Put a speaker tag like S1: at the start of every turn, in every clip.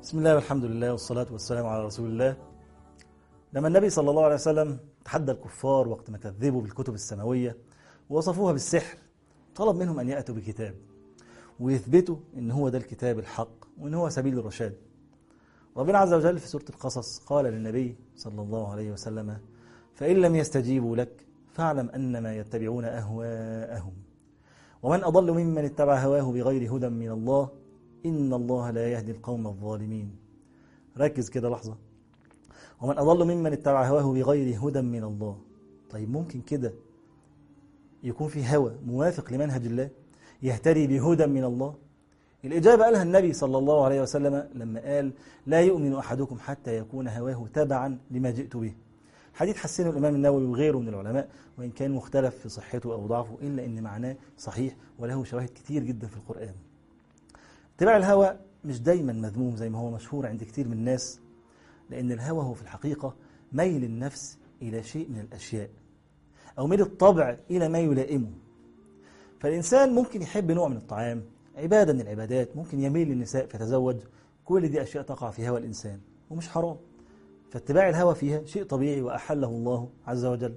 S1: بسم الله والحمد لله والصلاة والسلام على رسول الله لما النبي صلى الله عليه وسلم تحدى الكفار وقت ما كذبوا بالكتب السماوية ووصفوها بالسحر طلب منهم أن يأتوا بكتاب ويثبتوا أن هو ده الكتاب الحق وأن هو سبيل الرشاد ربنا عز وجل في سورة القصص قال للنبي صلى الله عليه وسلم فإن لم يستجيبوا لك فاعلم أنما يتبعون أهواءهم ومن أضل ممن اتبع هواه بغير هدى من الله إن الله لا يهدي القوم الظالمين ركز كده لحظة ومن أضل ممن اتبع هواه بغير هدى من الله طيب ممكن كده يكون في هوى موافق لمنهج الله يهتدي بهدى من الله الإجابة قالها النبي صلى الله عليه وسلم لما قال لا يؤمن أحدكم حتى يكون هواه تبعا لما جئت به حديث حسنه الإمام النووي وغيره من العلماء وإن كان مختلف في صحته أو ضعفه إلا أن معناه صحيح وله شواهد كتير جدا في القرآن اتباع الهوى مش دايما مذموم زي ما هو مشهور عند كتير من الناس لأن الهوى هو في الحقيقة ميل النفس إلى شيء من الأشياء أو ميل الطبع إلى ما يلائمه فالإنسان ممكن يحب نوع من الطعام عبادة من العبادات ممكن يميل للنساء فيتزوج كل دي أشياء تقع في هوى الإنسان ومش حرام فاتباع الهوى فيها شيء طبيعي وأحله الله عز وجل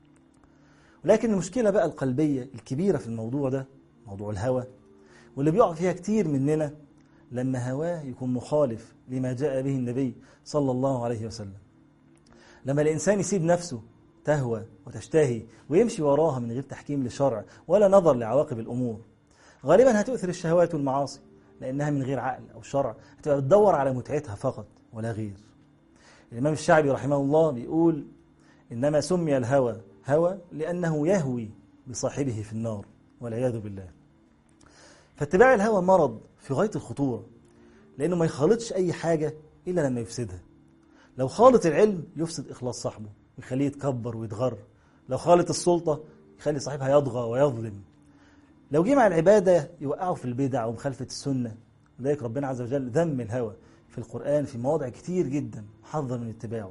S1: ولكن المشكلة بقى القلبية الكبيرة في الموضوع ده موضوع الهوى واللي بيقع فيها كتير مننا لما هواه يكون مخالف لما جاء به النبي صلى الله عليه وسلم لما الإنسان يسيب نفسه تهوى وتشتهي ويمشي وراها من غير تحكيم لشرع ولا نظر لعواقب الأمور غالبا هتؤثر الشهوات والمعاصي لأنها من غير عقل أو شرع هتبقى بتدور على متعتها فقط ولا غير الإمام الشعبي رحمه الله بيقول إنما سمي الهوى هوى لأنه يهوي بصاحبه في النار والعياذ بالله فاتباع الهوى مرض في غاية الخطورة لأنه ما يخالطش أي حاجة إلا لما يفسدها لو خالط العلم يفسد إخلاص صاحبه يخليه يتكبر ويتغر لو خالط السلطة يخلي صاحبها يطغى ويظلم لو جه مع العبادة يوقعه في البدع ومخالفة السنة لذلك ربنا عز وجل ذم الهوى في القرآن في مواضع كتير جدا حذر من اتباعه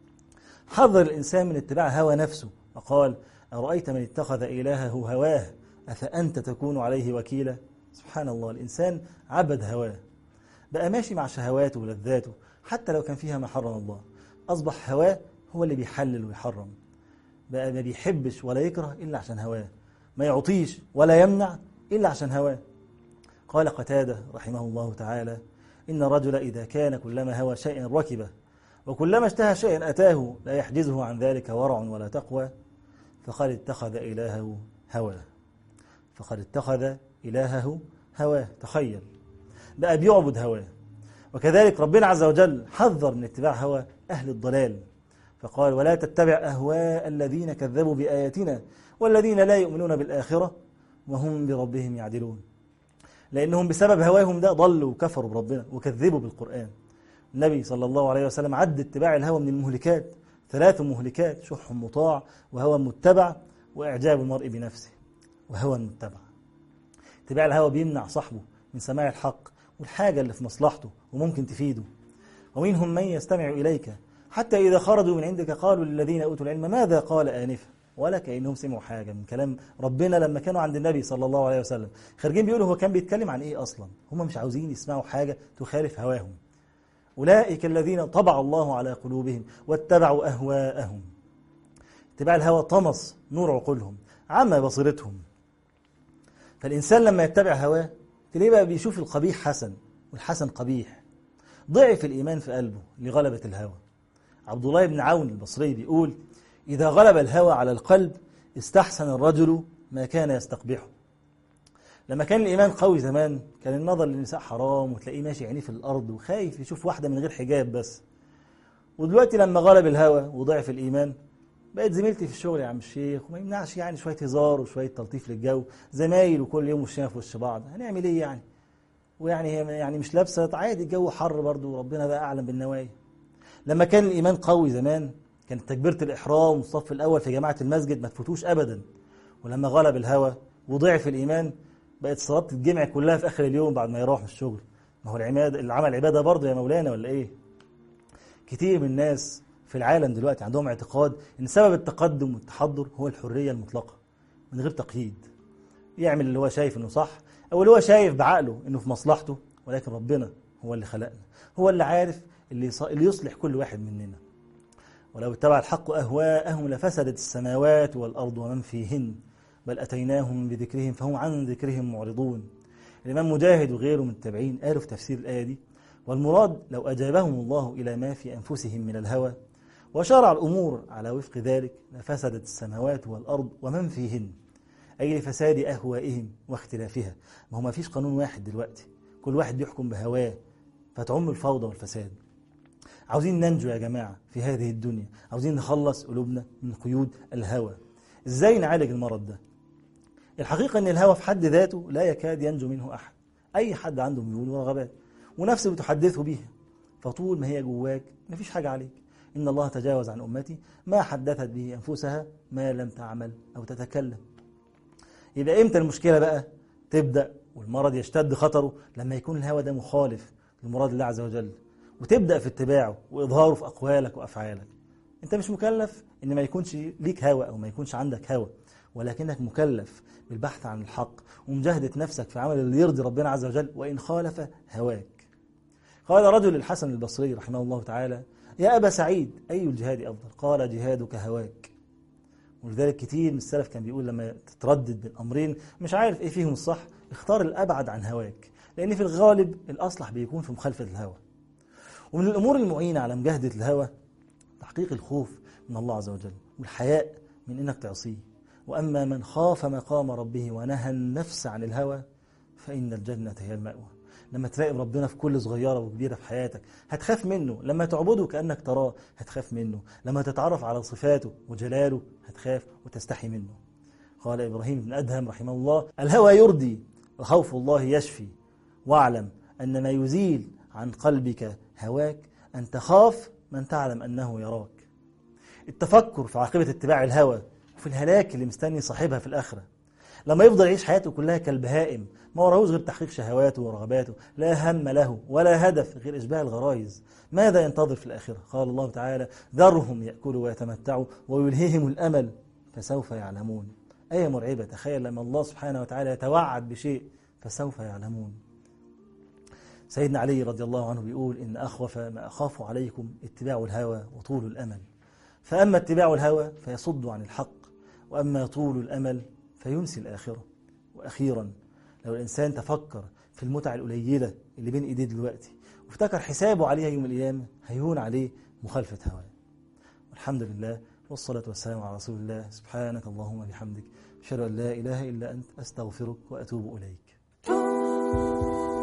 S1: حذر الإنسان من اتباع هوى نفسه وقال أرأيت من اتخذ إلهه هواه أفأنت تكون عليه وكيلا سبحان الله الإنسان عبد هواه بقى ماشي مع شهواته ولذاته حتى لو كان فيها ما حرم الله أصبح هواه هو اللي بيحلل ويحرم بقى ما بيحبش ولا يكره إلا عشان هواه ما يعطيش ولا يمنع إلا عشان هواه قال قتادة رحمه الله تعالى إن الرجل إذا كان كلما هوى شيء ركبه وكلما اشتهى شيء أتاه لا يحجزه عن ذلك ورع ولا تقوى فقد اتخذ إلهه هواه فقد اتخذ إلهه هواه تخيل بقى بيعبد هواه وكذلك ربنا عز وجل حذر من اتباع هوى أهل الضلال فقال ولا تتبع أهواء الذين كذبوا بآياتنا والذين لا يؤمنون بالآخرة وهم بربهم يعدلون لأنهم بسبب هواهم ده ضلوا وكفروا بربنا وكذبوا بالقرآن النبي صلى الله عليه وسلم عد اتباع الهوى من المهلكات ثلاث مهلكات شح مطاع وهوى متبع وإعجاب المرء بنفسه وهوى متبع اتباع الهوى بيمنع صاحبه من سماع الحق والحاجة اللي في مصلحته وممكن تفيده ومنهم من يستمع إليك حتى إذا خرجوا من عندك قالوا للذين أوتوا العلم ماذا قال آنفا ولا كأنهم سمعوا حاجة من كلام ربنا لما كانوا عند النبي صلى الله عليه وسلم خارجين بيقولوا هو كان بيتكلم عن إيه أصلا هم مش عاوزين يسمعوا حاجة تخالف هواهم أولئك الذين طبع الله على قلوبهم واتبعوا أهواءهم اتباع الهوى طمس نور عقولهم عمى بصيرتهم فالإنسان لما يتبع هواه تلاقيه بقى بيشوف القبيح حسن والحسن قبيح ضعف الإيمان في قلبه لغلبة الهوى عبد الله بن عون البصري بيقول إذا غلب الهوى على القلب استحسن الرجل ما كان يستقبحه لما كان الإيمان قوي زمان كان النظر للنساء حرام وتلاقيه ماشي عينيه في الأرض وخايف يشوف واحدة من غير حجاب بس ودلوقتي لما غلب الهوى وضعف الإيمان بقت زميلتي في الشغل يا عم الشيخ وما يمنعش يعني شوية هزار وشوية تلطيف للجو زمايل وكل يوم وشنا في وش بعض هنعمل إيه يعني ويعني هي يعني مش لابسة عادي الجو حر برضه وربنا بقى أعلم بالنوايا لما كان الإيمان قوي زمان كانت تكبيرة الإحرام والصف الأول في جماعة المسجد ما تفوتوش أبدا ولما غلب الهوى وضعف الإيمان بقت صلاة تتجمع كلها في آخر اليوم بعد ما يروح من الشغل ما هو العماد العمل عبادة برضه يا مولانا ولا إيه كتير من الناس في العالم دلوقتي عندهم اعتقاد ان سبب التقدم والتحضر هو الحريه المطلقه من غير تقييد يعمل اللي هو شايف انه صح او اللي هو شايف بعقله انه في مصلحته ولكن ربنا هو اللي خلقنا هو اللي عارف اللي يص- اللي يصلح كل واحد مننا ولو اتبع الحق أهواءهم لفسدت السماوات والأرض ومن فيهن بل أتيناهم بذكرهم فهم عن ذكرهم معرضون الإمام مجاهد وغيره من التابعين قالوا في تفسير الآية دي والمراد لو أجابهم الله إلى ما في أنفسهم من الهوى وشرع الأمور على وفق ذلك لفسدت السماوات والأرض ومن فيهن أي لفساد أهوائهم واختلافها ما هو ما فيش قانون واحد دلوقتي كل واحد بيحكم بهواه فتعم الفوضى والفساد عاوزين ننجو يا جماعة في هذه الدنيا عاوزين نخلص قلوبنا من قيود الهوى ازاي نعالج المرض ده الحقيقة ان الهوى في حد ذاته لا يكاد ينجو منه احد اي حد عنده ميول ورغبات ونفسه بتحدثه بيها فطول ما هي جواك مفيش حاجة عليك إن الله تجاوز عن أمتي ما حدثت به أنفسها ما لم تعمل أو تتكلم يبقى إمتى المشكلة بقى تبدأ والمرض يشتد خطره لما يكون الهوى ده مخالف لمراد الله عز وجل وتبدأ في اتباعه وإظهاره في أقوالك وأفعالك أنت مش مكلف إن ما يكونش ليك هوى أو ما يكونش عندك هوى ولكنك مكلف بالبحث عن الحق ومجاهدة نفسك في عمل اللي يرضي ربنا عز وجل وإن خالف هواك قال رجل الحسن البصري رحمه الله تعالى يا أبا سعيد أي الجهاد أفضل قال جهادك هواك ولذلك كتير من السلف كان بيقول لما تتردد بين أمرين مش عارف إيه فيهم الصح اختار الأبعد عن هواك لأن في الغالب الأصلح بيكون في مخالفة الهوى ومن الأمور المعينة على مجاهدة الهوى تحقيق الخوف من الله عز وجل والحياء من إنك تعصيه وأما من خاف مقام ربه ونهى النفس عن الهوى فإن الجنة هي المأوى لما تراقب ربنا في كل صغيرة وكبيرة في حياتك هتخاف منه لما تعبده كأنك تراه هتخاف منه لما تتعرف على صفاته وجلاله هتخاف وتستحي منه قال إبراهيم بن أدهم رحمه الله الهوى يردي وخوف الله يشفي واعلم أن ما يزيل عن قلبك هواك أن تخاف من تعلم أنه يراك التفكر في عاقبة اتباع الهوى وفي الهلاك اللي مستني صاحبها في الآخرة لما يفضل يعيش حياته كلها كالبهائم ما وراهوش غير تحقيق شهواته ورغباته لا هم له ولا هدف غير إشباع الغرائز ماذا ينتظر في الآخرة قال الله تعالى ذرهم يأكلوا ويتمتعوا ويلهيهم الأمل فسوف يعلمون آية مرعبة تخيل لما الله سبحانه وتعالى يتوعد بشيء فسوف يعلمون سيدنا علي رضي الله عنه بيقول إن أخوف ما أخاف عليكم اتباع الهوى وطول الأمل فأما اتباع الهوى فيصد عن الحق وأما طول الأمل فينسي الآخرة وأخيرا لو الإنسان تفكر في المتع القليلة اللي بين إيديه دلوقتي وافتكر حسابه عليها يوم القيامة هيهون عليه مخالفة هواه والحمد لله والصلاة والسلام على رسول الله سبحانك اللهم وبحمدك أشهد أن لا إله إلا أنت أستغفرك وأتوب إليك